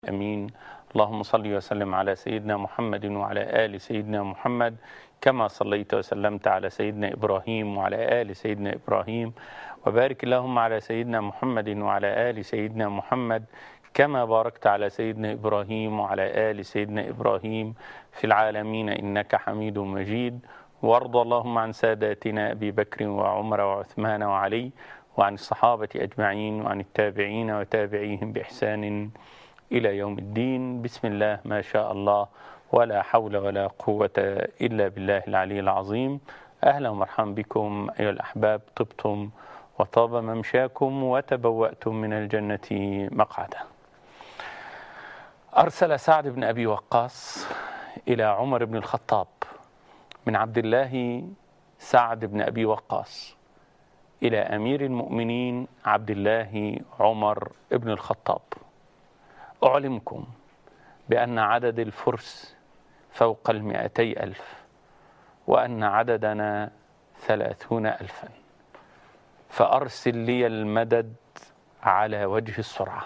امين اللهم صل وسلم على سيدنا محمد وعلى ال سيدنا محمد كما صليت وسلمت على سيدنا ابراهيم وعلى ال سيدنا ابراهيم وبارك اللهم على سيدنا محمد وعلى ال سيدنا محمد كما باركت على سيدنا ابراهيم وعلى ال سيدنا ابراهيم في العالمين انك حميد مجيد وارض اللهم عن ساداتنا ابي بكر وعمر وعثمان وعلي وعن الصحابه اجمعين وعن التابعين وتابعيهم باحسان إلى يوم الدين بسم الله ما شاء الله ولا حول ولا قوة إلا بالله العلي العظيم أهلا ومرحبا بكم أيها الأحباب طبتم وطاب ممشاكم وتبوأتم من الجنة مقعدا أرسل سعد بن أبي وقاص إلى عمر بن الخطاب من عبد الله سعد بن أبي وقاص إلى أمير المؤمنين عبد الله عمر بن الخطاب أعلمكم بأن عدد الفرس فوق المئتي ألف وأن عددنا ثلاثون ألفا فأرسل لي المدد على وجه السرعة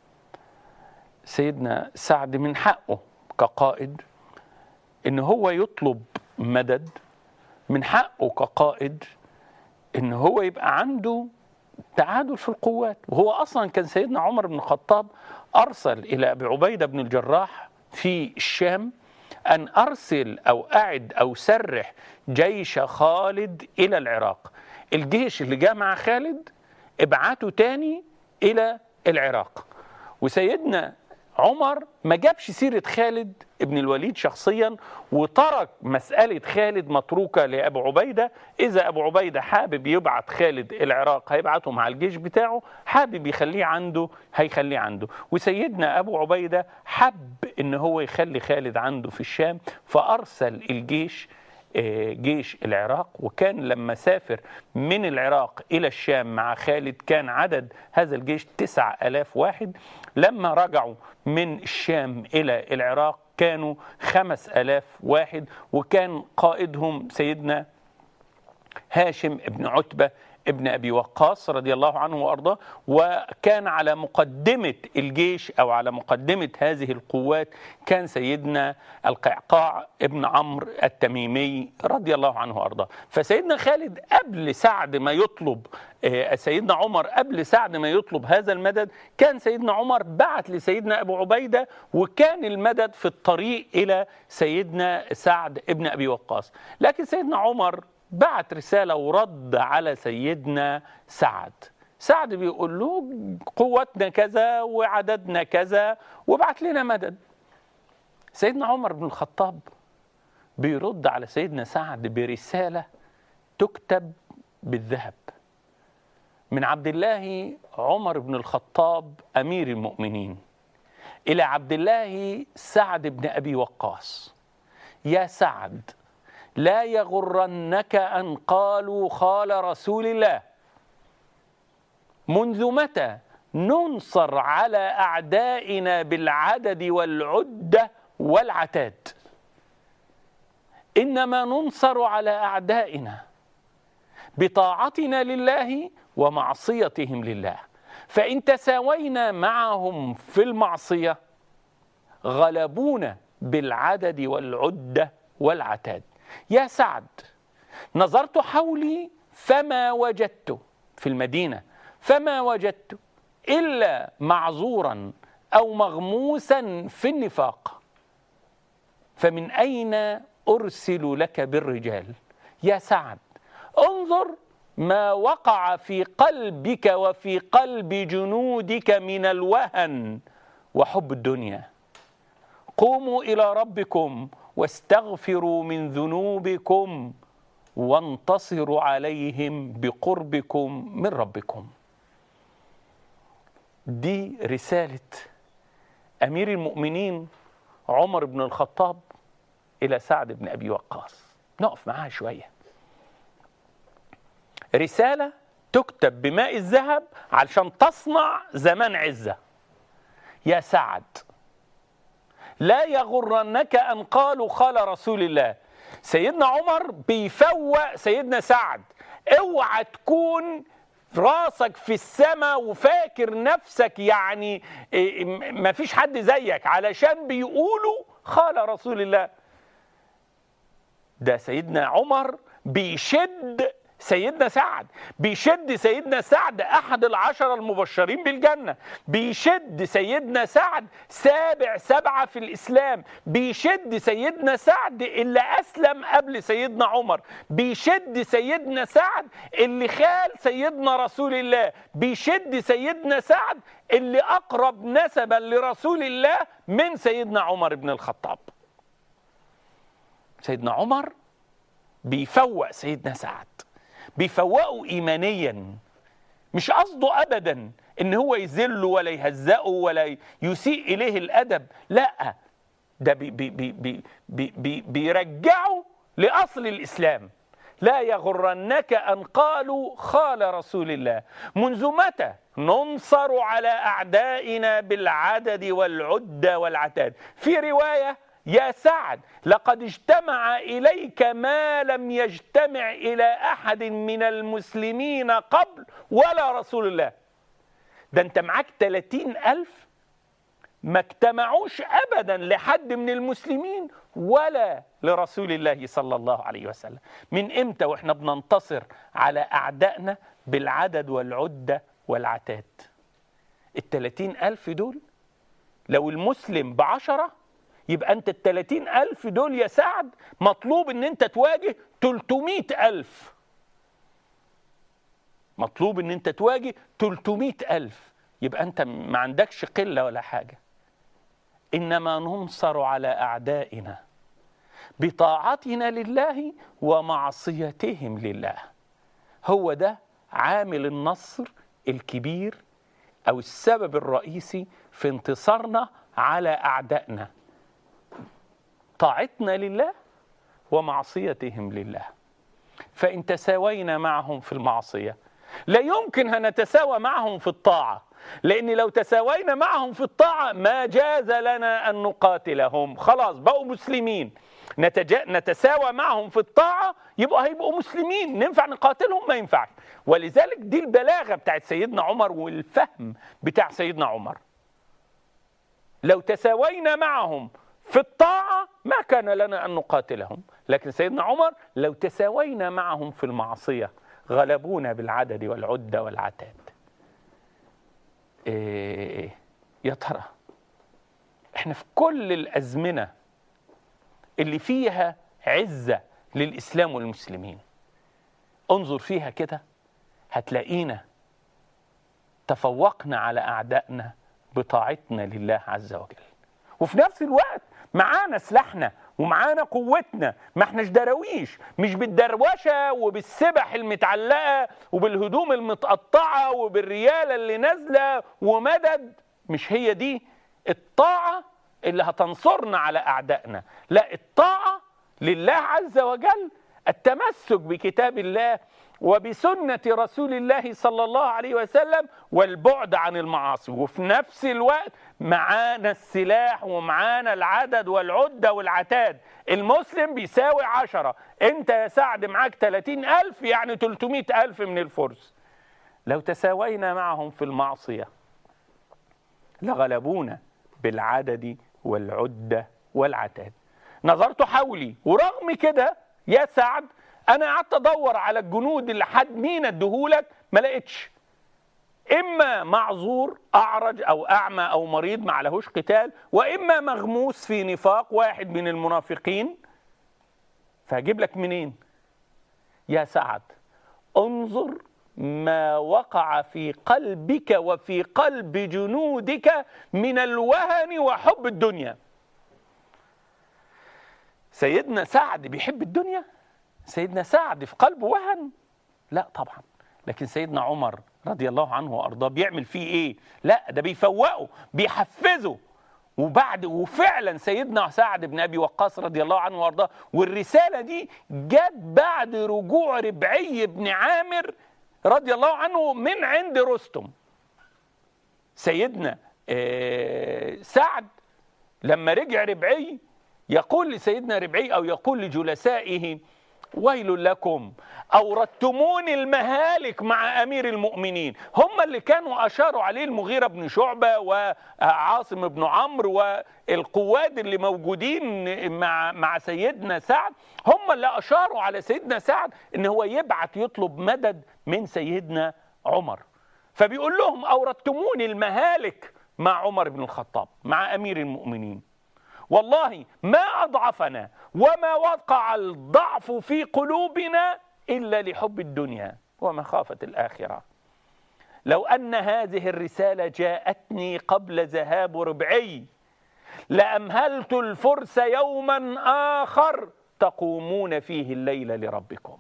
سيدنا سعد من حقه كقائد إن هو يطلب مدد من حقه كقائد إن هو يبقى عنده تعادل في القوات وهو أصلا كان سيدنا عمر بن الخطاب أرسل إلى أبي عبيدة بن الجراح في الشام أن أرسل أو أعد أو سرح جيش خالد إلى العراق الجيش اللي جاء مع خالد ابعته تاني إلى العراق وسيدنا عمر ما جابش سيرة خالد ابن الوليد شخصيا وترك مسألة خالد متروكة لأبو عبيدة إذا أبو عبيدة حابب يبعت خالد العراق هيبعته مع الجيش بتاعه حابب يخليه عنده هيخليه عنده وسيدنا أبو عبيدة حب إن هو يخلي خالد عنده في الشام فأرسل الجيش جيش العراق وكان لما سافر من العراق إلى الشام مع خالد كان عدد هذا الجيش تسع ألاف واحد لما رجعوا من الشام إلى العراق كانوا خمس ألاف واحد وكان قائدهم سيدنا هاشم بن عتبة ابن أبي وقاص رضي الله عنه وأرضاه وكان على مقدمة الجيش أو على مقدمة هذه القوات كان سيدنا القعقاع ابن عمرو التميمي رضي الله عنه وأرضاه فسيدنا خالد قبل سعد ما يطلب سيدنا عمر قبل سعد ما يطلب هذا المدد كان سيدنا عمر بعت لسيدنا أبو عبيدة وكان المدد في الطريق إلى سيدنا سعد ابن أبي وقاص لكن سيدنا عمر بعت رسالة ورد على سيدنا سعد سعد بيقول له قوتنا كذا وعددنا كذا وابعت لنا مدد سيدنا عمر بن الخطاب بيرد على سيدنا سعد برسالة تكتب بالذهب من عبد الله عمر بن الخطاب أمير المؤمنين إلى عبد الله سعد بن أبي وقاص يا سعد لا يغرنك ان قالوا خال رسول الله منذ متى ننصر على اعدائنا بالعدد والعده والعتاد انما ننصر على اعدائنا بطاعتنا لله ومعصيتهم لله فان تساوينا معهم في المعصيه غلبونا بالعدد والعده والعتاد يا سعد نظرت حولي فما وجدت في المدينه فما وجدت الا معذورا او مغموسا في النفاق فمن اين ارسل لك بالرجال يا سعد انظر ما وقع في قلبك وفي قلب جنودك من الوهن وحب الدنيا قوموا الى ربكم واستغفروا من ذنوبكم وانتصروا عليهم بقربكم من ربكم دي رسالة أمير المؤمنين عمر بن الخطاب إلى سعد بن أبي وقاص نقف معاها شوية رسالة تكتب بماء الذهب علشان تصنع زمان عزة يا سعد لا يغرنك ان قالوا قال رسول الله سيدنا عمر بيفوق سيدنا سعد اوعى تكون راسك في السماء وفاكر نفسك يعني إيه، ما فيش حد زيك علشان بيقولوا قال رسول الله ده سيدنا عمر بيشد سيدنا سعد بيشد سيدنا سعد احد العشره المبشرين بالجنه بيشد سيدنا سعد سابع سبعه في الاسلام بيشد سيدنا سعد اللي اسلم قبل سيدنا عمر بيشد سيدنا سعد اللي خال سيدنا رسول الله بيشد سيدنا سعد اللي اقرب نسبا لرسول الله من سيدنا عمر بن الخطاب سيدنا عمر بيفوق سيدنا سعد بيفوقه ايمانيا مش قصده ابدا ان هو يذله ولا يهزقه ولا يسيء اليه الادب لا ده بي بي بي بي بي بي بيرجعه لاصل الاسلام لا يغرنك ان قالوا خال رسول الله منذ متى ننصر على اعدائنا بالعدد والعده والعتاد في روايه يا سعد لقد اجتمع إليك ما لم يجتمع إلى أحد من المسلمين قبل ولا رسول الله ده أنت معاك 30 ألف ما اجتمعوش أبدا لحد من المسلمين ولا لرسول الله صلى الله عليه وسلم من إمتى وإحنا بننتصر على أعدائنا بالعدد والعدة والعتاد الثلاثين ألف دول لو المسلم بعشرة يبقى انت ال 30 ألف دول يا سعد مطلوب ان انت تواجه 300 ألف مطلوب ان انت تواجه 300 ألف يبقى انت ما عندكش قلة ولا حاجة إنما ننصر على أعدائنا بطاعتنا لله ومعصيتهم لله هو ده عامل النصر الكبير أو السبب الرئيسي في انتصارنا على أعدائنا طاعتنا لله ومعصيتهم لله فإن تساوينا معهم في المعصية لا يمكن أن نتساوى معهم في الطاعة لأن لو تساوينا معهم في الطاعة ما جاز لنا أن نقاتلهم خلاص بقوا مسلمين نتجا... نتساوى معهم في الطاعة يبقى هيبقوا مسلمين ننفع نقاتلهم ما ينفعش ولذلك دي البلاغة بتاعت سيدنا عمر والفهم بتاع سيدنا عمر لو تساوينا معهم في الطاعة ما كان لنا أن نقاتلهم لكن سيدنا عمر لو تساوينا معهم في المعصية غلبونا بالعدد والعدة والعتاد إيه يا ترى احنا في كل الأزمنة اللي فيها عزة للإسلام والمسلمين انظر فيها كده هتلاقينا تفوقنا على أعدائنا بطاعتنا لله عز وجل وفي نفس الوقت معانا سلاحنا ومعانا قوتنا ما احناش دراويش مش بالدروشه وبالسبح المتعلقه وبالهدوم المتقطعه وبالرياله اللي نازله ومدد مش هي دي الطاعه اللي هتنصرنا على اعدائنا لا الطاعه لله عز وجل التمسك بكتاب الله وبسنة رسول الله صلى الله عليه وسلم والبعد عن المعاصي وفي نفس الوقت معانا السلاح ومعانا العدد والعدة والعتاد المسلم بيساوي عشرة انت يا سعد معاك 30 ألف يعني 300 ألف من الفرس لو تساوينا معهم في المعصية لغلبونا بالعدد والعدة والعتاد نظرت حولي ورغم كده يا سعد انا قعدت ادور على الجنود اللي حد مين اديهولك ما لقيتش اما معذور اعرج او اعمى او مريض ما عليهوش قتال واما مغموس في نفاق واحد من المنافقين فهجيب لك منين يا سعد انظر ما وقع في قلبك وفي قلب جنودك من الوهن وحب الدنيا سيدنا سعد بيحب الدنيا سيدنا سعد في قلبه وهن لا طبعا لكن سيدنا عمر رضي الله عنه وارضاه بيعمل فيه ايه لا ده بيفوقه بيحفزه وبعد وفعلا سيدنا سعد بن ابي وقاص رضي الله عنه وارضاه والرساله دي جت بعد رجوع ربعي بن عامر رضي الله عنه من عند رستم سيدنا سعد لما رجع ربعي يقول لسيدنا ربعي او يقول لجلسائه ويل لكم أوردتموني المهالك مع أمير المؤمنين هم اللي كانوا أشاروا عليه المغيرة بن شعبة وعاصم بن عمرو والقواد اللي موجودين مع مع سيدنا سعد هم اللي أشاروا على سيدنا سعد إن هو يبعت يطلب مدد من سيدنا عمر فبيقول لهم أوردتموني المهالك مع عمر بن الخطاب مع أمير المؤمنين والله ما أضعفنا وما وقع الضعف في قلوبنا إلا لحب الدنيا ومخافة الآخرة لو أن هذه الرسالة جاءتني قبل ذهاب ربعي لأمهلت الفرس يوما آخر تقومون فيه الليل لربكم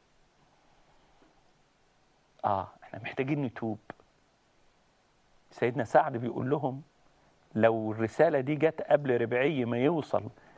آه احنا محتاجين نتوب سيدنا سعد بيقول لهم لو الرسالة دي جت قبل ربعي ما يوصل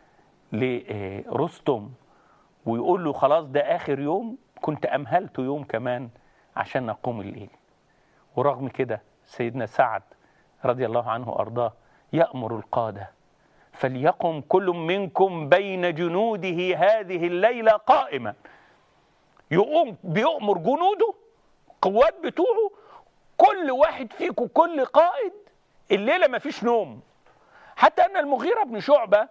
لرستم ويقول له خلاص ده آخر يوم كنت أمهلته يوم كمان عشان نقوم الليل ورغم كده سيدنا سعد رضي الله عنه وأرضاه يأمر القادة فليقم كل منكم بين جنوده هذه الليلة قائما يقوم بيأمر جنوده قوات بتوعه كل واحد فيكم كل قائد الليلة ما فيش نوم حتى أن المغيرة بن شعبة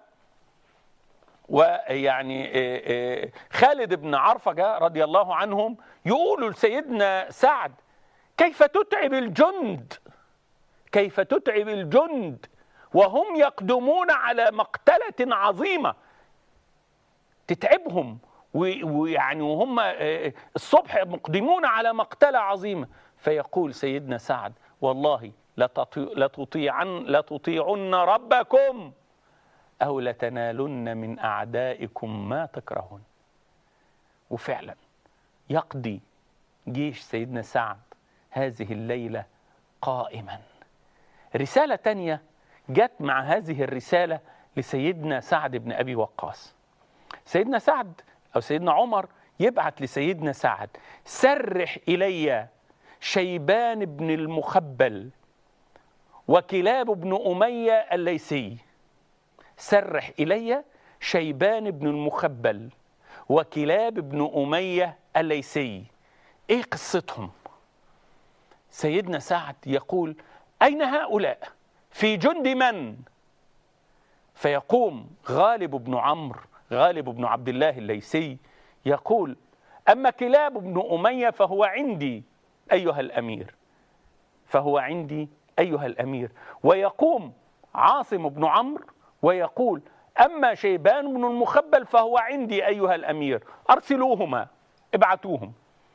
ويعني خالد بن عرفجة رضي الله عنهم يقولوا لسيدنا سعد كيف تتعب الجند كيف تتعب الجند وهم يقدمون على مقتلة عظيمة تتعبهم ويعني وهم الصبح مقدمون على مقتلة عظيمة فيقول سيدنا سعد والله لتطيعن لتطيعن ربكم أو لتنالن من أعدائكم ما تكرهون وفعلا يقضي جيش سيدنا سعد هذه الليلة قائما رسالة تانية جت مع هذه الرسالة لسيدنا سعد بن أبي وقاص سيدنا سعد أو سيدنا عمر يبعت لسيدنا سعد سرح إلي شيبان بن المخبل وكلاب بن أمية الليثي سرح إلي شيبان بن المخبل وكلاب بن أمية الليثي إيه قصتهم سيدنا سعد يقول أين هؤلاء في جند من فيقوم غالب بن عمرو غالب بن عبد الله الليثي يقول أما كلاب بن أمية فهو عندي أيها الأمير فهو عندي أيها الأمير ويقوم عاصم بن عمرو ويقول أما شيبان بن المخبل فهو عندي أيها الأمير أرسلوهما ابعتوهم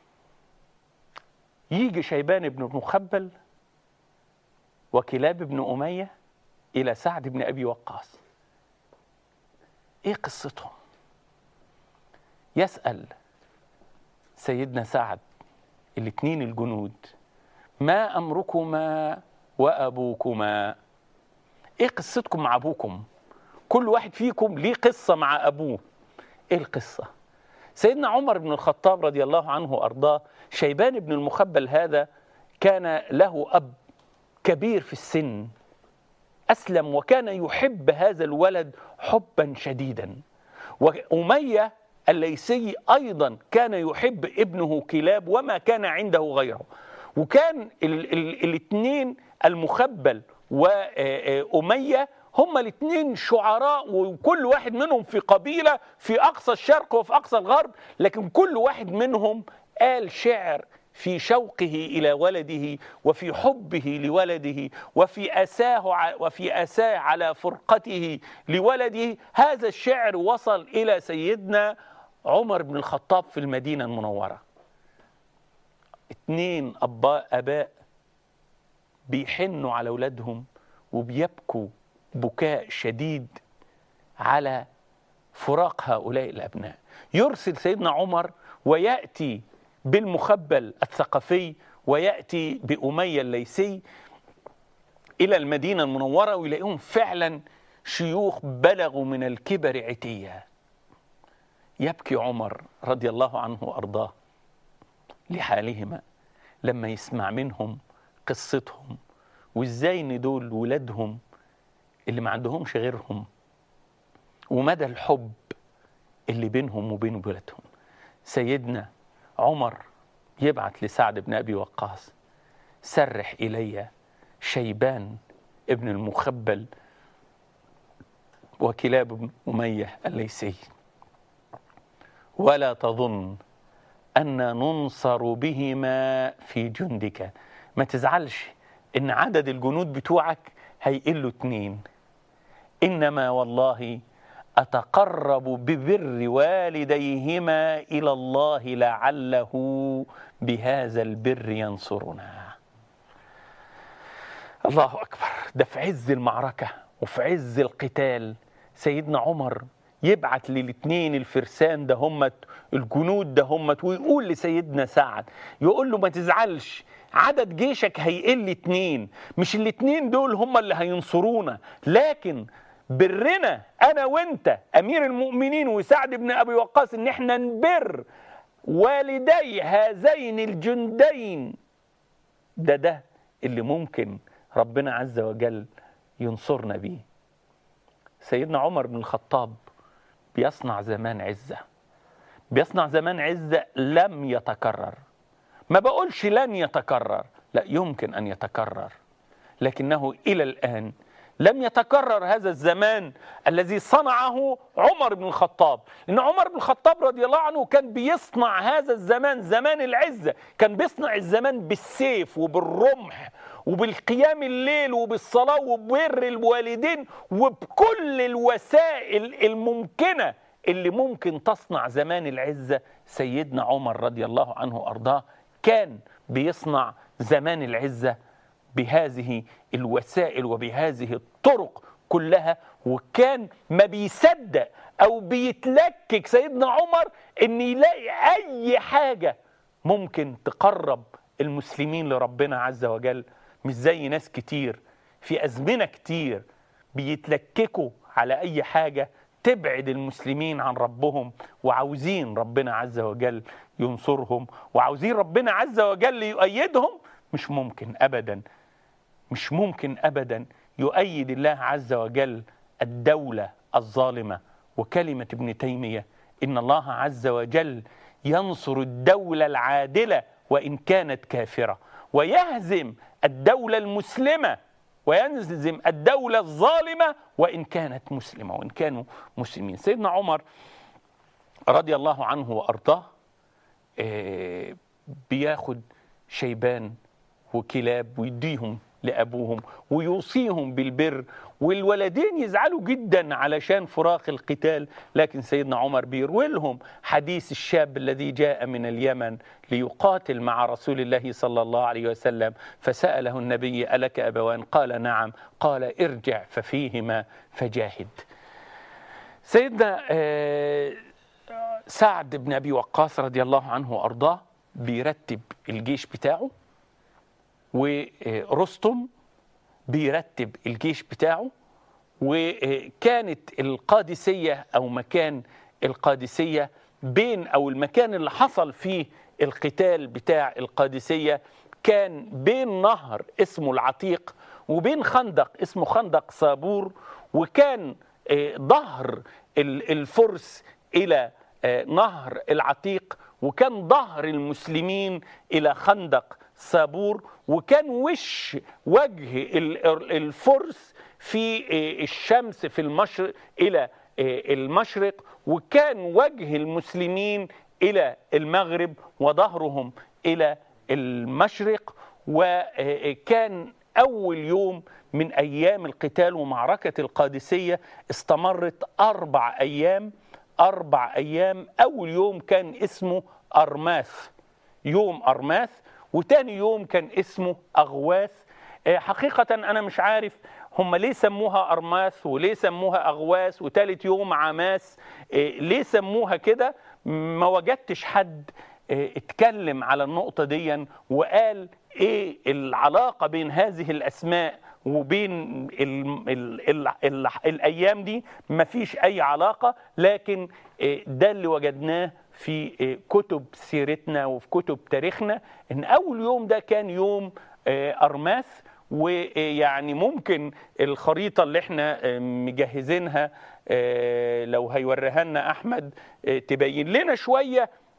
يجي شيبان بن المخبل وكلاب بن أمية إلى سعد بن أبي وقاص إيه قصتهم يسأل سيدنا سعد الاثنين الجنود ما أمركما وأبوكما إيه قصتكم مع أبوكم كل واحد فيكم ليه قصة مع أبوه إيه القصة سيدنا عمر بن الخطاب رضي الله عنه وأرضاه شيبان بن المخبل هذا كان له أب كبير في السن أسلم وكان يحب هذا الولد حبا شديدا وأمية الليثي أيضا كان يحب ابنه كلاب وما كان عنده غيره وكان الاثنين المخبل وأمية هما الاثنين شعراء وكل واحد منهم في قبيلة في أقصى الشرق وفي أقصى الغرب لكن كل واحد منهم قال شعر في شوقه إلى ولده وفي حبه لولده وفي أساه وفي أساه على فرقته لولده هذا الشعر وصل إلى سيدنا عمر بن الخطاب في المدينة المنورة اتنين أباء أباء بيحنوا على أولادهم وبيبكوا بكاء شديد على فراق هؤلاء الأبناء يرسل سيدنا عمر ويأتي بالمخبل الثقفي ويأتي بأمية الليثي إلى المدينة المنورة ويلاقيهم فعلا شيوخ بلغوا من الكبر عتيا يبكي عمر رضي الله عنه وأرضاه لحالهما لما يسمع منهم قصتهم وازاي ان دول ولادهم اللي ما عندهمش غيرهم ومدى الحب اللي بينهم وبين ولادهم سيدنا عمر يبعت لسعد بن أبي وقاص سرح إلي شيبان ابن المخبل وكلاب بن أمية الليثي ولا تظن أن ننصر بهما في جندك ما تزعلش إن عدد الجنود بتوعك هيقلوا اتنين إنما والله أتقرب ببر والديهما إلى الله لعله بهذا البر ينصرنا الله أكبر ده في عز المعركة وفي عز القتال سيدنا عمر يبعت للاثنين الفرسان ده همت الجنود ده همت ويقول لسيدنا سعد يقول له ما تزعلش عدد جيشك هيقل اتنين مش الاتنين دول هم اللي هينصرونا لكن برنا انا وانت امير المؤمنين وسعد بن ابي وقاص ان احنا نبر والدي هذين الجندين ده ده اللي ممكن ربنا عز وجل ينصرنا بيه سيدنا عمر بن الخطاب بيصنع زمان عزة بيصنع زمان عزة لم يتكرر ما بقولش لن يتكرر لا يمكن أن يتكرر لكنه إلى الآن لم يتكرر هذا الزمان الذي صنعه عمر بن الخطاب لأن عمر بن الخطاب رضي الله عنه كان بيصنع هذا الزمان زمان العزة كان بيصنع الزمان بالسيف وبالرمح وبالقيام الليل وبالصلاة وببر الوالدين وبكل الوسائل الممكنة اللي ممكن تصنع زمان العزة سيدنا عمر رضي الله عنه وأرضاه كان بيصنع زمان العزة بهذه الوسائل وبهذه الطرق كلها وكان ما بيصدق او بيتلكك سيدنا عمر ان يلاقي اي حاجه ممكن تقرب المسلمين لربنا عز وجل مش زي ناس كتير في ازمنه كتير بيتلككوا على اي حاجه تبعد المسلمين عن ربهم وعاوزين ربنا عز وجل ينصرهم وعاوزين ربنا عز وجل يؤيدهم مش ممكن ابدا مش ممكن ابدا يؤيد الله عز وجل الدوله الظالمه وكلمه ابن تيميه ان الله عز وجل ينصر الدوله العادله وان كانت كافره ويهزم الدوله المسلمه وينزم الدولة الظالمة وإن كانت مسلمة وإن كانوا مسلمين سيدنا عمر رضي الله عنه وأرضاه بياخد شيبان وكلاب ويديهم لأبوهم ويوصيهم بالبر والولدين يزعلوا جدا علشان فراق القتال لكن سيدنا عمر بيروي لهم حديث الشاب الذي جاء من اليمن ليقاتل مع رسول الله صلى الله عليه وسلم فسأله النبي ألك أبوان قال نعم قال ارجع ففيهما فجاهد سيدنا سعد بن أبي وقاص رضي الله عنه وأرضاه بيرتب الجيش بتاعه ورستم بيرتب الجيش بتاعه وكانت القادسية أو مكان القادسية بين أو المكان اللي حصل فيه القتال بتاع القادسية كان بين نهر اسمه العتيق وبين خندق اسمه خندق صابور وكان ظهر الفرس إلى نهر العتيق وكان ظهر المسلمين إلى خندق صابور وكان وش وجه الفرس في الشمس في المشرق الى المشرق وكان وجه المسلمين الى المغرب وظهرهم الى المشرق وكان اول يوم من ايام القتال ومعركه القادسيه استمرت اربع ايام اربع ايام اول يوم كان اسمه ارماث يوم ارماث وتاني يوم كان اسمه أغواث حقيقة أنا مش عارف هم ليه سموها أرماث وليه سموها أغواث وتالت يوم عماس ليه سموها كده ما وجدتش حد اتكلم على النقطة دي وقال ايه العلاقة بين هذه الأسماء وبين ال ال ال ال الأيام دي مفيش أي علاقة لكن ده اللي وجدناه في كتب سيرتنا وفي كتب تاريخنا ان اول يوم ده كان يوم ارماث ويعني ممكن الخريطه اللي احنا مجهزينها لو هيوريها لنا احمد تبين لنا شويه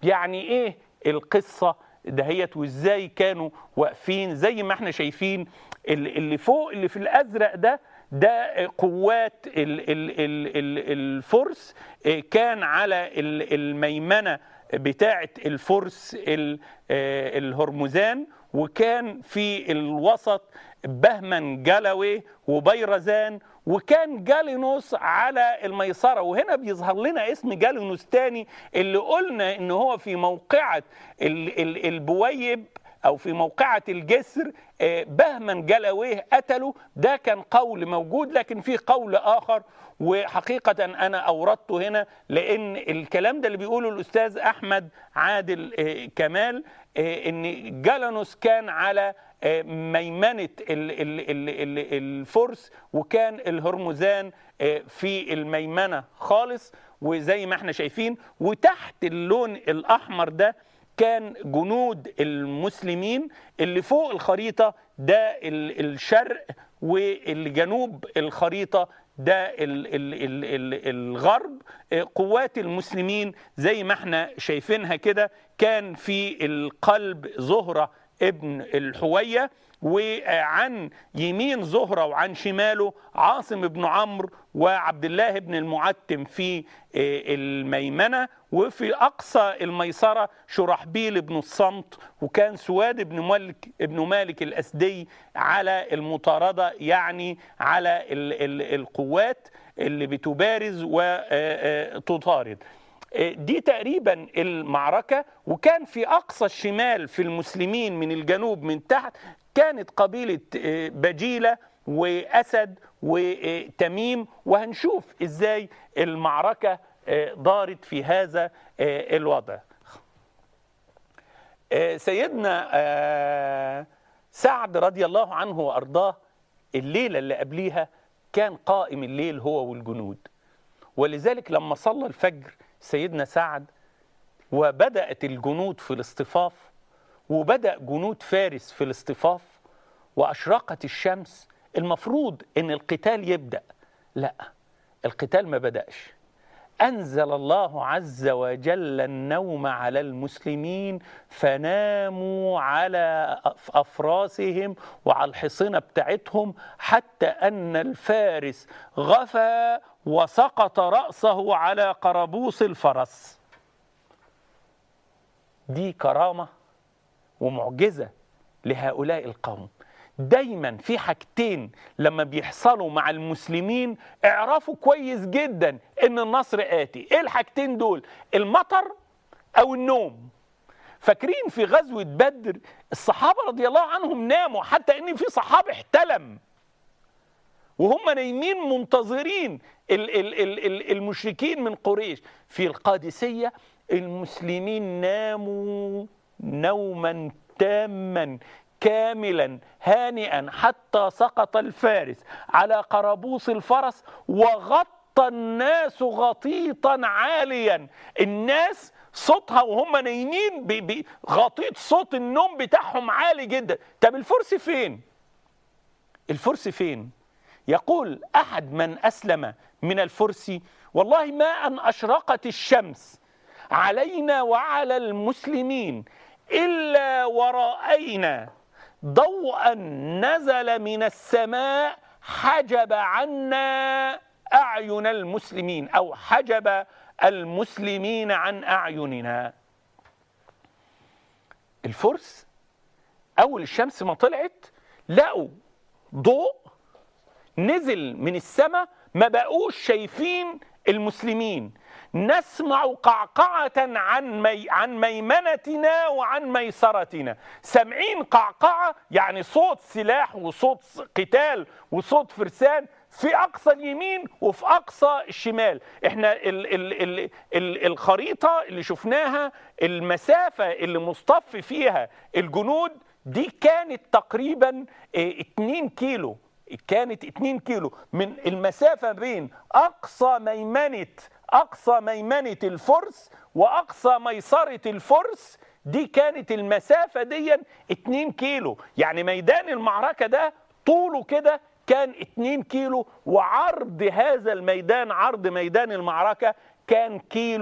يعني ايه القصه دهيت وازاي كانوا واقفين زي ما احنا شايفين اللي اللي فوق اللي في الازرق ده ده قوات ال- ال- ال- ال- الفرس آه، كان على ال- الميمنه بتاعه الفرس ال- آه، الهرمزان وكان في الوسط بهمن جلوي وبيرزان وكان جالينوس على الميسرة وهنا بيظهر لنا اسم جالينوس تاني اللي قلنا ان هو في موقعة ال- ال- البويب او في موقعة الجسر آه، بهمن جلويه قتله ده كان قول موجود لكن في قول اخر وحقيقة أنا أوردته هنا لأن الكلام ده اللي بيقوله الأستاذ أحمد عادل آه، كمال آه، إن جالانوس كان على آه، ميمنة ال- ال- ال- ال- الفرس وكان الهرمزان آه، في الميمنة خالص وزي ما احنا شايفين وتحت اللون الأحمر ده كان جنود المسلمين اللي فوق الخريطة ده ال- الشرق والجنوب الخريطة ده ال ال ال ال الغرب آه، قوات المسلمين زي ما احنا شايفينها كده كان في القلب زهرة ابن الحوية وعن يمين زهرة وعن شماله عاصم بن عمرو وعبد الله بن المعتم في آه، الميمنة وفي أقصى الميسرة شرحبيل بن الصمت وكان سواد بن مالك ابن مالك الأسدي على المطاردة يعني على ال ال القوات اللي بتبارز وتطارد دي تقريبا المعركة وكان في أقصى الشمال في المسلمين من الجنوب من تحت كانت قبيلة آه، بجيلة وأسد وتميم وهنشوف إزاي المعركة آه، دارت في هذا آه، الوضع آه، سيدنا آه، سعد رضي الله عنه وأرضاه الليلة اللي قبليها كان قائم الليل هو والجنود ولذلك لما صلى الفجر سيدنا سعد وبدأت الجنود في الاصطفاف وبدأ جنود فارس في الاصطفاف وأشرقت الشمس المفروض أن القتال يبدأ لا القتال ما بدأش أنزل الله عز وجل النوم على المسلمين فناموا على أف- أفراسهم وعلى الحصنة بتاعتهم حتى أن الفارس غفى وسقط رأسه على قربوس الفرس دي كرامة ومعجزة لهؤلاء القوم دايما في حاجتين لما بيحصلوا مع المسلمين اعرفوا كويس جدا ان النصر آتي ايه الحاجتين دول المطر او النوم فاكرين في غزوة بدر الصحابة رضي الله عنهم ناموا حتى ان في صحابة احتلم وهم نايمين منتظرين ال- ال- ال- ال- المشركين من قريش في القادسية المسلمين ناموا نوما تاما كاملا هانئا حتى سقط الفارس على قربوس الفرس وغطى الناس غطيطا عاليا الناس صوتها وهم نايمين ب- ب- غطيط صوت النوم بتاعهم عالي جدا طب الفرس فين الفرس فين يقول احد من اسلم من الفرس والله ما ان اشرقت الشمس علينا وعلى المسلمين الا وراينا ضوءا نزل من السماء حجب عنا اعين المسلمين او حجب المسلمين عن اعيننا الفرس اول الشمس ما طلعت لقوا ضوء نزل من السماء ما بقوش شايفين المسلمين نسمع قعقعة عن مي عن ميمنتنا وعن ميسرتنا سامعين قعقعة يعني صوت سلاح وصوت قتال وصوت فرسان في اقصى اليمين وفي اقصى الشمال احنا ال ال ال ال الخريطه اللي شفناها المسافه اللي مصطف فيها الجنود دي كانت تقريبا اه 2 كيلو كانت 2 كيلو من المسافه بين اقصى ميمنه اقصى ميمنه الفرس واقصى ميسره الفرس دي كانت المسافه دي 2 كيلو يعني ميدان المعركه ده طوله كده كان 2 كيلو وعرض هذا الميدان عرض ميدان المعركة كان كيلو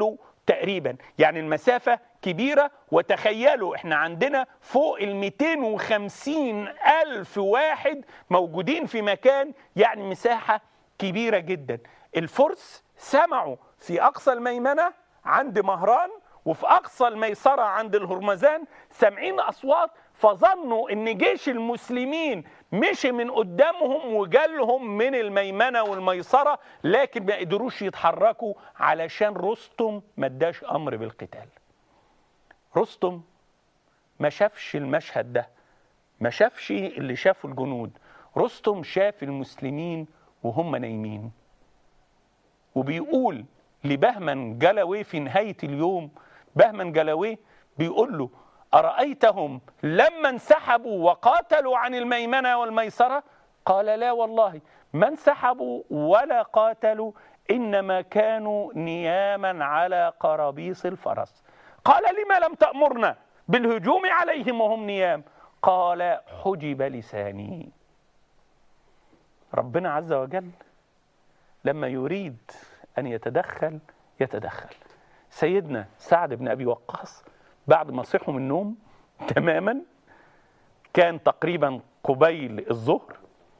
تقريبا يعني المسافة كبيرة وتخيلوا احنا عندنا فوق ال 250 ألف واحد موجودين في مكان يعني مساحة كبيرة جدا الفرس سمعوا في أقصى الميمنة عند مهران وفي أقصى الميسرة عند الهرمزان سامعين أصوات فظنوا ان جيش المسلمين مشي من قدامهم وجالهم من الميمنه والميسره لكن ما قدروش يتحركوا علشان رستم ما اداش امر بالقتال. رستم ما شافش المشهد ده ما شافش اللي شافه الجنود رستم شاف المسلمين وهم نايمين وبيقول لبهمن جلوي في نهايه اليوم بهمن جلوي بيقول له أرأيتهم لما انسحبوا وقاتلوا عن الميمنة والميسرة قال لا والله ما انسحبوا ولا قاتلوا إنما كانوا نياما على قرابيص الفرس قال لما لم تأمرنا بالهجوم عليهم وهم نيام قال حجب لساني ربنا عز وجل لما يريد أن يتدخل يتدخل سيدنا سعد بن أبي وقاص بعد ما صحوا من النوم تماما كان تقريبا قبيل الظهر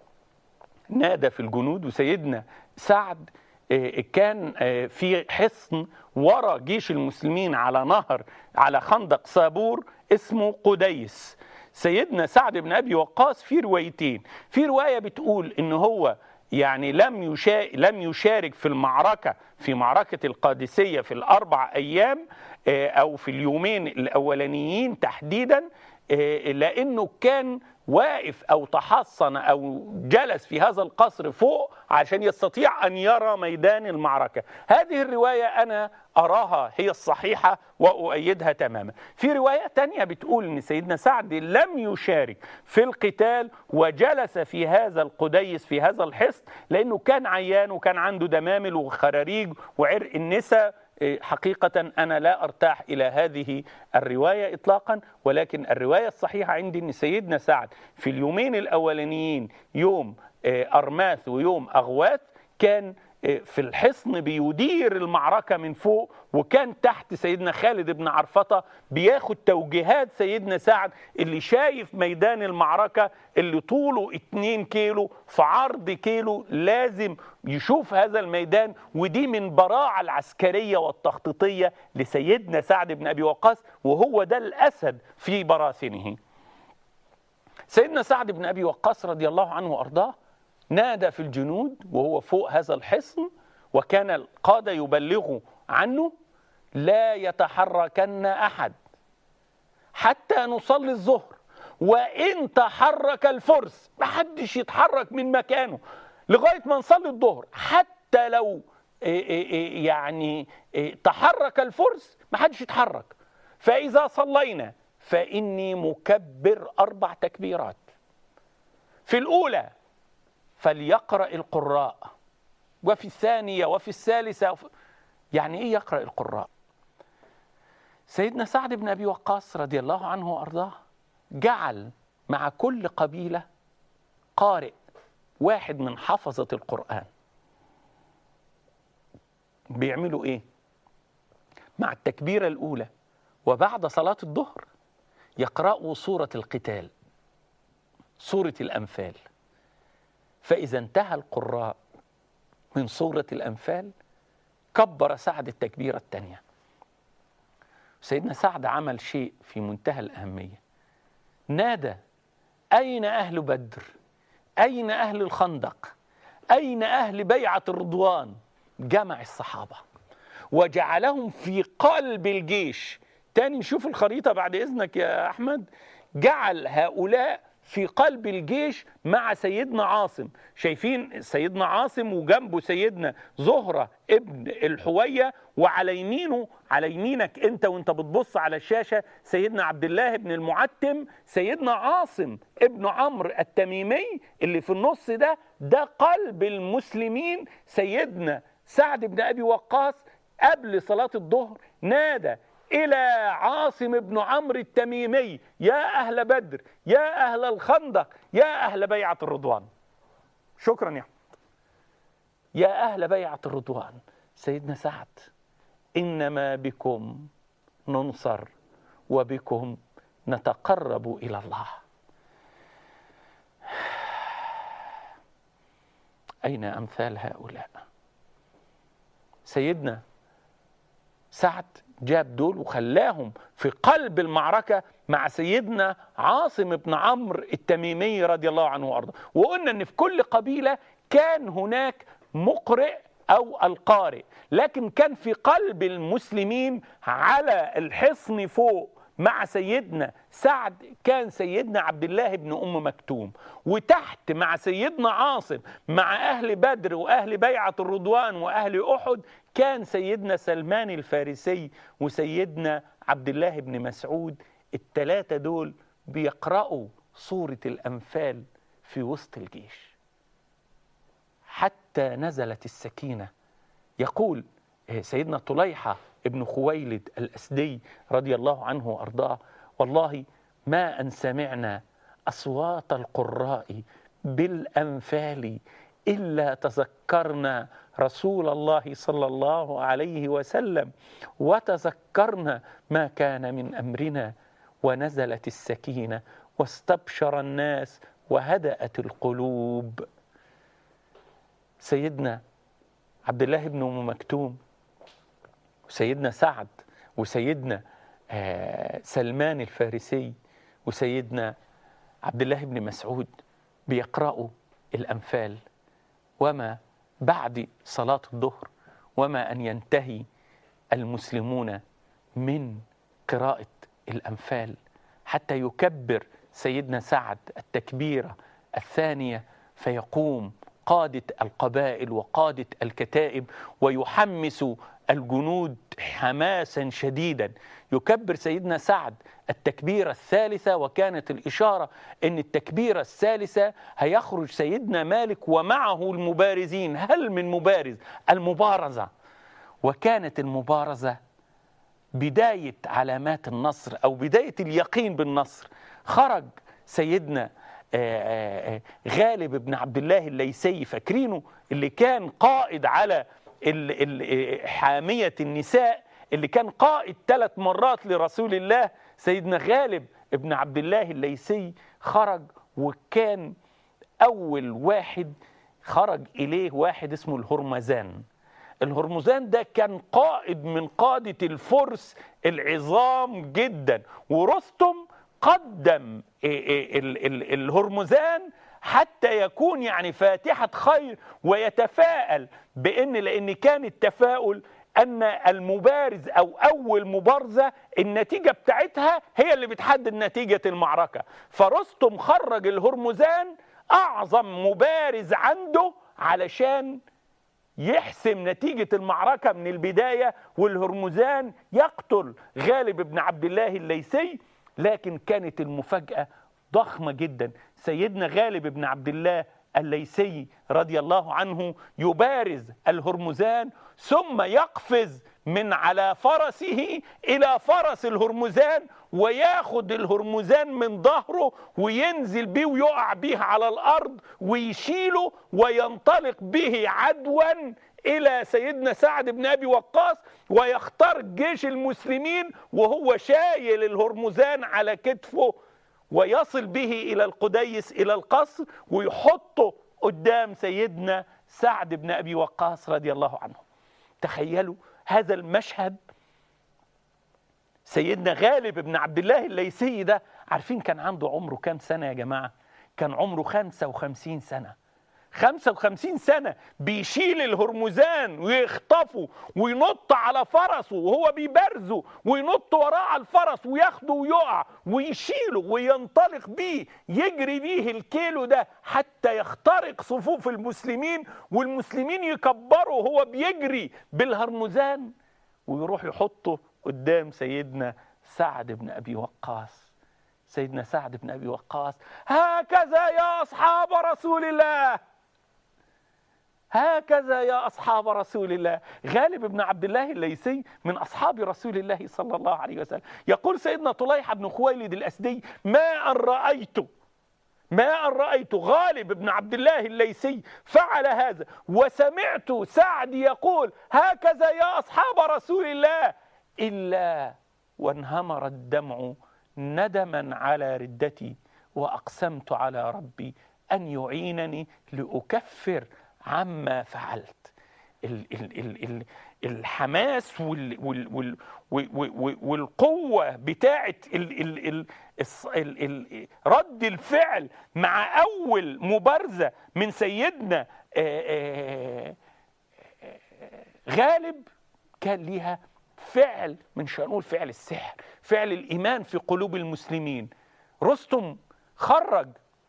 نادى في الجنود وسيدنا سعد كان في حصن ورا جيش المسلمين على نهر على خندق صابور اسمه قديس سيدنا سعد بن ابي وقاص في روايتين في روايه بتقول ان هو يعني لم يشارك لم يشارك في المعركه في معركه القادسيه في الاربع ايام او في اليومين الاولانيين تحديدا لانه كان واقف او تحصن او جلس في هذا القصر فوق عشان يستطيع ان يرى ميدان المعركه هذه الروايه انا اراها هي الصحيحه واؤيدها تماما في روايه تانية بتقول ان سيدنا سعد لم يشارك في القتال وجلس في هذا القديس في هذا الحصن لانه كان عيان وكان عنده دمامل وخراريج وعرق النساء حقيقة أنا لا أرتاح إلى هذه الرواية إطلاقا ولكن الرواية الصحيحة عندي أن سيدنا سعد في اليومين الأولانيين يوم أرماث ويوم أغواث كان في الحصن بيدير المعركة من فوق وكان تحت سيدنا خالد بن عرفطة بياخد توجيهات سيدنا سعد اللي شايف ميدان المعركة اللي طوله 2 كيلو في عرض كيلو لازم يشوف هذا الميدان ودي من براعة العسكرية والتخطيطية لسيدنا سعد بن أبي وقاص وهو ده الأسد في براثنه سيدنا سعد بن أبي وقاص رضي الله عنه وأرضاه نادى في الجنود وهو فوق هذا الحصن وكان القادة يبلغوا عنه لا يتحركن أحد حتى نصلي الظهر وإن تحرك الفرس محدش يتحرك من مكانه لغاية ما نصلي الظهر حتى لو يعني تحرك الفرس محدش يتحرك فإذا صلينا فإني مكبر أربع تكبيرات في الأولى فليقرأ القراء وفي الثانية وفي الثالثة وفي يعني إيه يقرأ القراء سيدنا سعد بن أبي وقاص رضي الله عنه وأرضاه جعل مع كل قبيلة قارئ واحد من حفظة القرآن بيعملوا إيه مع التكبيرة الأولى وبعد صلاة الظهر يقرأوا سورة القتال سورة الأنفال فإذا انتهى القراء من سورة الأنفال كبر سعد التكبيرة الثانية سيدنا سعد عمل شيء في منتهى الأهمية نادى أين أهل بدر أين أهل الخندق أين أهل بيعة الرضوان جمع الصحابة وجعلهم في قلب الجيش تاني نشوف الخريطة بعد إذنك يا أحمد جعل هؤلاء في قلب الجيش مع سيدنا عاصم شايفين سيدنا عاصم وجنبه سيدنا زهرة ابن الحوية وعلى يمينه على يمينك انت وانت بتبص على الشاشة سيدنا عبد الله بن المعتم سيدنا عاصم ابن عمرو التميمي اللي في النص ده ده قلب المسلمين سيدنا سعد بن أبي وقاص قبل صلاة الظهر نادى إلى عاصم بن عمرو التميمي يا أهل بدر يا أهل الخندق يا أهل بيعة الرضوان شكرا يا أحمد يا أهل بيعة الرضوان سيدنا سعد إنما بكم ننصر وبكم نتقرب إلى الله أين أمثال هؤلاء سيدنا سعد جاب دول وخلاهم في قلب المعركة مع سيدنا عاصم بن عمرو التميمي رضي الله عنه وارضاه وقلنا ان في كل قبيلة كان هناك مقرئ او القارئ لكن كان في قلب المسلمين على الحصن فوق مع سيدنا سعد كان سيدنا عبد الله بن ام مكتوم وتحت مع سيدنا عاصم مع اهل بدر واهل بيعه الرضوان واهل احد كان سيدنا سلمان الفارسي وسيدنا عبد الله بن مسعود الثلاثه دول بيقرأوا سوره الانفال في وسط الجيش حتى نزلت السكينه يقول سيدنا طليحه ابن خويلد الأسدي رضي الله عنه وأرضاه والله ما أن سمعنا أصوات القراء بالأنفال إلا تذكرنا رسول الله صلى الله عليه وسلم وتذكرنا ما كان من أمرنا ونزلت السكينة واستبشر الناس وهدأت القلوب سيدنا عبد الله بن أم مكتوم وسيدنا سعد وسيدنا سلمان الفارسي وسيدنا عبد الله بن مسعود بيقرأوا الأنفال وما بعد صلاة الظهر وما أن ينتهي المسلمون من قراءة الأنفال حتى يكبر سيدنا سعد التكبيرة الثانية فيقوم قادة القبائل وقادة الكتائب ويحمس الجنود حماسا شديدا يكبر سيدنا سعد التكبيرة الثالثة وكانت الإشارة أن التكبيرة الثالثة هيخرج سيدنا مالك ومعه المبارزين هل من مبارز المبارزة وكانت المبارزة بداية علامات النصر أو بداية اليقين بالنصر خرج سيدنا غالب بن عبد الله الليثي فاكرينه اللي كان قائد على حامية النساء اللي كان قائد ثلاث مرات لرسول الله سيدنا غالب ابن عبد الله الليثي خرج وكان أول واحد خرج إليه واحد اسمه الهرمزان الهرمزان ده كان قائد من قادة الفرس العظام جدا ورستم قدم الهرمزان حتى يكون يعني فاتحة خير ويتفاءل بأن لأن كان التفاؤل أن المبارز أو أول مبارزة النتيجة بتاعتها هي اللي بتحدد نتيجة المعركة فرستم خرج الهرمزان أعظم مبارز عنده علشان يحسم نتيجة المعركة من البداية والهرمزان يقتل غالب بن عبد الله الليثي لكن كانت المفاجأة ضخمة جدا سيدنا غالب بن عبد الله الليثي رضي الله عنه يبارز الهرمزان ثم يقفز من على فرسه إلى فرس الهرمزان وياخد الهرمزان من ظهره وينزل بيه ويقع بيه على الأرض ويشيله وينطلق به عدوا إلى سيدنا سعد بن أبي وقاص ويخترق جيش المسلمين وهو شايل الهرمزان على كتفه ويصل به إلى القديس إلى القصر ويحطه قدام سيدنا سعد بن أبي وقاص رضي الله عنه تخيلوا هذا المشهد سيدنا غالب بن عبد الله الليثي ده عارفين كان عنده عمره كام سنة يا جماعة كان عمره 55 سنة 55 سنة بيشيل الهرمزان ويخطفه وينط على فرسه وهو بيبرزه وينط وراه على الفرس وياخده ويقع ويشيله وينطلق بيه يجري بيه الكيلو ده حتى يخترق صفوف المسلمين والمسلمين يكبروا وهو بيجري بالهرمزان ويروح يحطه قدام سيدنا سعد بن أبي وقاص سيدنا سعد بن أبي وقاص هكذا يا أصحاب رسول الله هكذا يا أصحاب رسول الله غالب بن عبد الله الليثي من أصحاب رسول الله صلى الله عليه وسلم يقول سيدنا طليحة بن خويلد الأسدي ما أن رأيت ما أن رأيت غالب بن عبد الله الليثي فعل هذا وسمعت سعد يقول هكذا يا أصحاب رسول الله إلا وانهمر الدمع ندما على ردتي وأقسمت على ربي أن يعينني لأكفر عما فعلت ال ال ال ال الحماس وال وال وال والقوة بتاعة ال ال ال ال ال رد الفعل مع أول مبارزة من سيدنا غالب كان ليها فعل من شأنه فعل السحر فعل الإيمان في قلوب المسلمين رستم خرج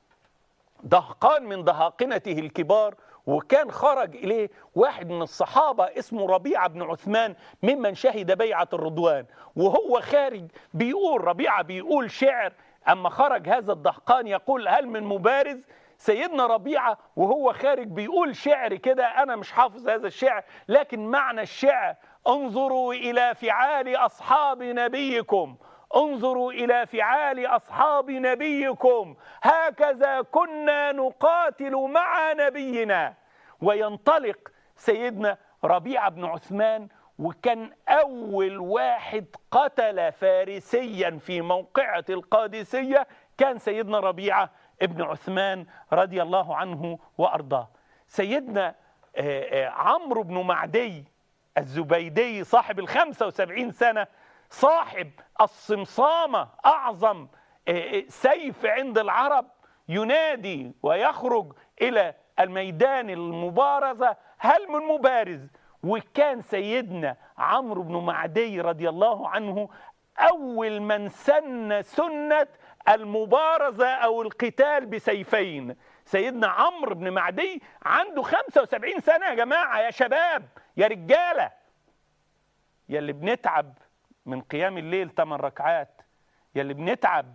دهقان من دهاقنته الكبار وكان خرج إليه واحد من الصحابة اسمه ربيعة بن عثمان ممن شهد بيعة الرضوان وهو خارج بيقول ربيعة بيقول شعر أما خرج هذا الدهقان يقول هل من مبارز سيدنا ربيعة وهو خارج بيقول شعر كده أنا مش حافظ هذا الشعر لكن معنى الشعر انظروا إلى فعال أصحاب نبيكم انظروا إلى فعال أصحاب نبيكم هكذا كنا نقاتل مع نبينا وينطلق سيدنا ربيعة بن عثمان وكان أول واحد قتل فارسيا في موقعة القادسية كان سيدنا ربيعة ابن عثمان رضي الله عنه وأرضاه سيدنا عمرو بن معدي الزبيدي صاحب الخمسة وسبعين سنة صاحب الصمصامة أعظم سيف عند العرب ينادي ويخرج إلى الميدان المبارزة هل من مبارز وكان سيدنا عمرو بن معدي رضي الله عنه أول من سن سنة المبارزة أو القتال بسيفين سيدنا عمرو بن معدي عنده 75 سنة يا جماعة يا شباب يا رجالة يا اللي بنتعب من قيام الليل 8 ركعات يا اللي بنتعب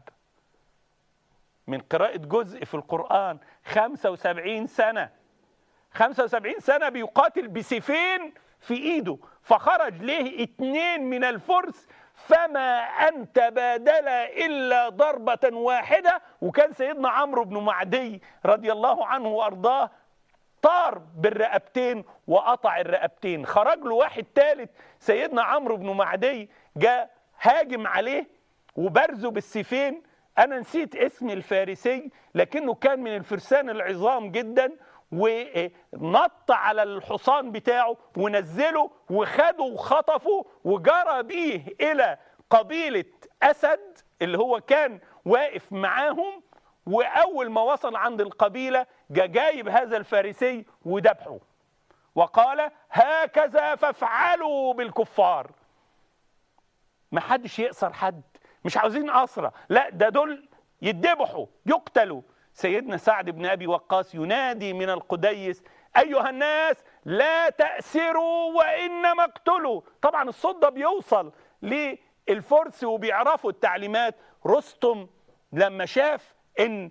من قراءة جزء في القرآن 75 سنة 75 سنة بيقاتل بسيفين في ايده فخرج له اتنين من الفرس فما أن تبادل إلا ضربة واحدة وكان سيدنا عمرو بن معدي رضي الله عنه وأرضاه طار بالرقبتين وقطع الرقبتين خرج له واحد ثالث سيدنا عمرو بن معدي جاء هاجم عليه وبرزه بالسيفين انا نسيت اسم الفارسي لكنه كان من الفرسان العظام جدا ونط على الحصان بتاعه ونزله وخده وخطفه وجرى بيه الى قبيله اسد اللي هو كان واقف معاهم واول ما وصل عند القبيله جا جايب هذا الفارسي وذبحه وقال هكذا فافعلوا بالكفار ما حدش يقصر حد مش عاوزين أسرة لا ده دول يدبحوا يقتلوا سيدنا سعد بن أبي وقاص ينادي من القديس أيها الناس لا تأسروا وإنما اقتلوا طبعا الصوت ده بيوصل للفرس وبيعرفوا التعليمات رستم لما شاف ان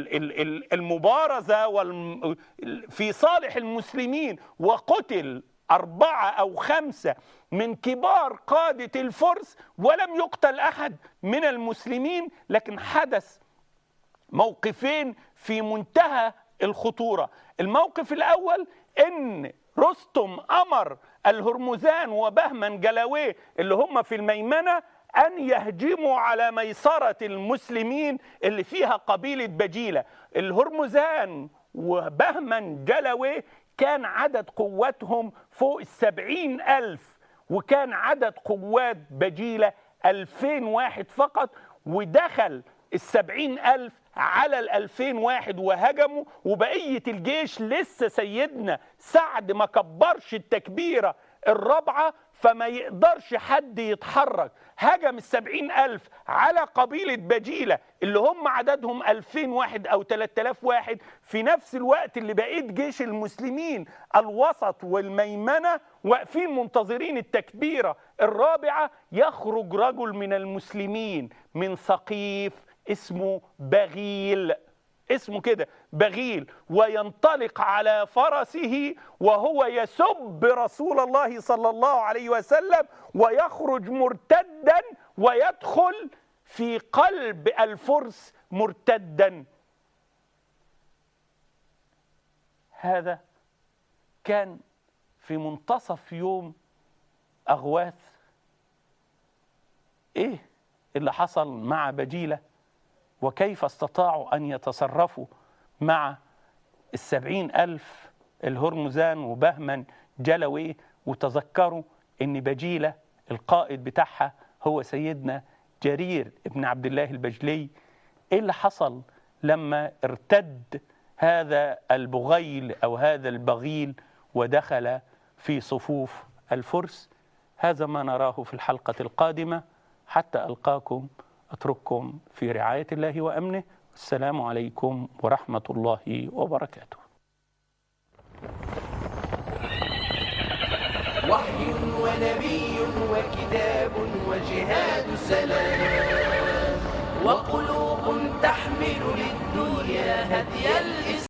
المبارزة في صالح المسلمين وقتل أربعة أو خمسة من كبار قادة الفرس ولم يقتل أحد من المسلمين لكن حدث موقفين في منتهى الخطورة الموقف الأول أن رستم أمر الهرمزان وبهمن جلاويه اللي هم في الميمنة أن يهجموا على ميسرة المسلمين اللي فيها قبيلة بجيلة الهرمزان وبهمن جلاويه كان عدد قوتهم فوق السبعين ألف وكان عدد قوات بجيلة ألفين واحد فقط ودخل السبعين ألف على الألفين واحد وهجموا وبقية الجيش لسه سيدنا سعد ما كبرش التكبيرة الرابعة فما يقدرش حد يتحرك هجم السبعين ألف على قبيلة بجيلة اللي هم عددهم ألفين واحد أو تلات آلاف واحد في نفس الوقت اللي بقيت جيش المسلمين الوسط والميمنة واقفين منتظرين التكبيرة الرابعة يخرج رجل من المسلمين من ثقيف اسمه بغيل اسمه كده بغيل وينطلق على فرسه وهو يسب رسول الله صلى الله عليه وسلم ويخرج مرتدا ويدخل في قلب الفرس مرتدا هذا كان في منتصف يوم أغواث إيه اللي حصل مع بجيلة وكيف استطاعوا أن يتصرفوا مع السبعين ألف الهرمزان وبهمن جلوي وتذكروا أن بجيلة القائد بتاعها هو سيدنا جرير ابن عبد الله البجلي إيه اللي حصل لما ارتد هذا البغيل أو هذا البغيل ودخل في صفوف الفرس هذا ما نراه في الحلقة القادمة حتى ألقاكم أترككم في رعاية الله وأمنه السلام عليكم ورحمة الله وبركاته وحي ونبي وكتاب وجهاد سلام وقلوب تحمل للدنيا هدي الإسلام